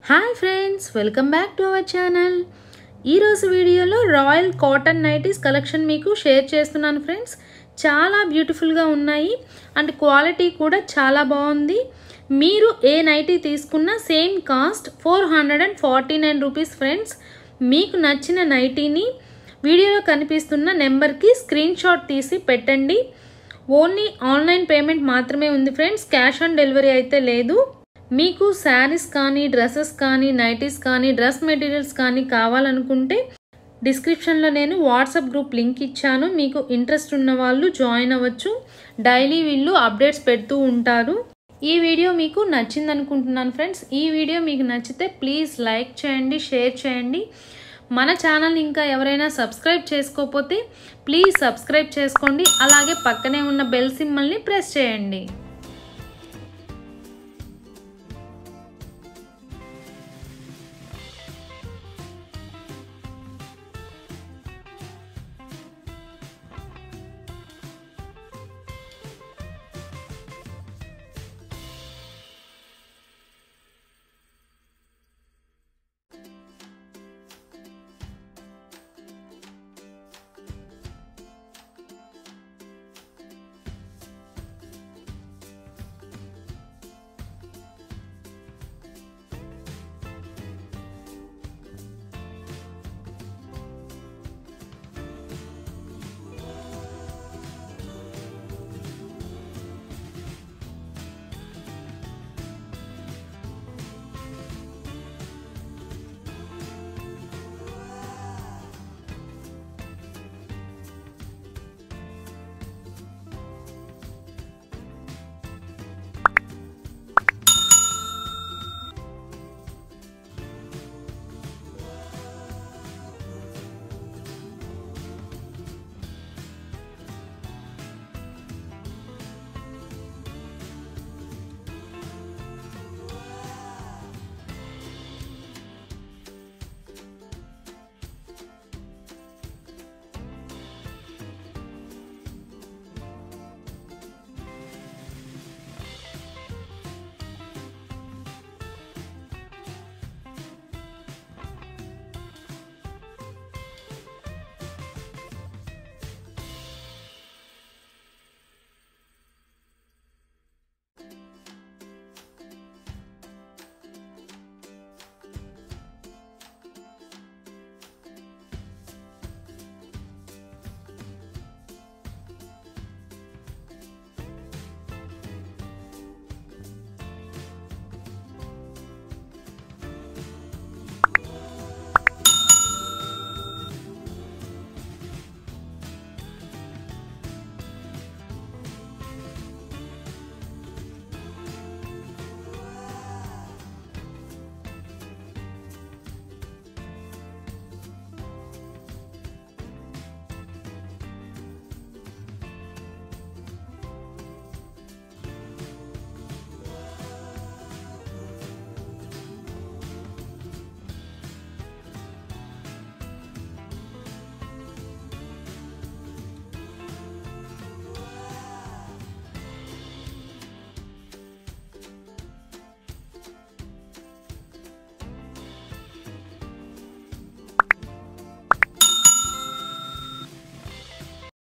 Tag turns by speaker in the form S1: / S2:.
S1: hi friends welcome back to our channel ఈరోజు వీడియోలో royal cotton nighties collection మీకు share చేస్తున్నాను ఫ్రెండ్స్ చాలా బ్యూటిఫుల్గా ఉన్నాయి అండ్ క్వాలిటీ కూడా చాలా బాగుంది మీరు ఏ నైటీ తీసుకున్నా same cost four hundred and forty nine rupees friends మీకు నచ్చిన నైటీని వీడియోలో కనిపిస్తున్న నెంబర్కి స్క్రీన్ షాట్ తీసి పెట్టండి ఓన్లీ ఆన్లైన్ పేమెంట్ మాత్రమే ఉంది ఫ్రెండ్స్ క్యాష్ ఆన్ డెలివరీ అయితే లేదు మీకు శారీస్ కానీ డ్రెస్సెస్ కానీ నైటీస్ కానీ డ్రెస్ మెటీరియల్స్ కానీ కావాలనుకుంటే డిస్క్రిప్షన్లో నేను వాట్సాప్ గ్రూప్ లింక్ ఇచ్చాను మీకు ఇంట్రెస్ట్ ఉన్న వాళ్ళు జాయిన్ అవ్వచ్చు డైలీ వీళ్ళు అప్డేట్స్ పెడుతూ ఉంటారు ఈ వీడియో మీకు నచ్చింది అనుకుంటున్నాను ఫ్రెండ్స్ ఈ వీడియో మీకు నచ్చితే ప్లీజ్ లైక్ చేయండి షేర్ చేయండి మన ఛానల్ ఇంకా ఎవరైనా సబ్స్క్రైబ్ చేసుకోకపోతే ప్లీజ్ సబ్స్క్రైబ్ చేసుకోండి అలాగే పక్కనే ఉన్న బెల్ సింబల్ని ప్రెస్ చేయండి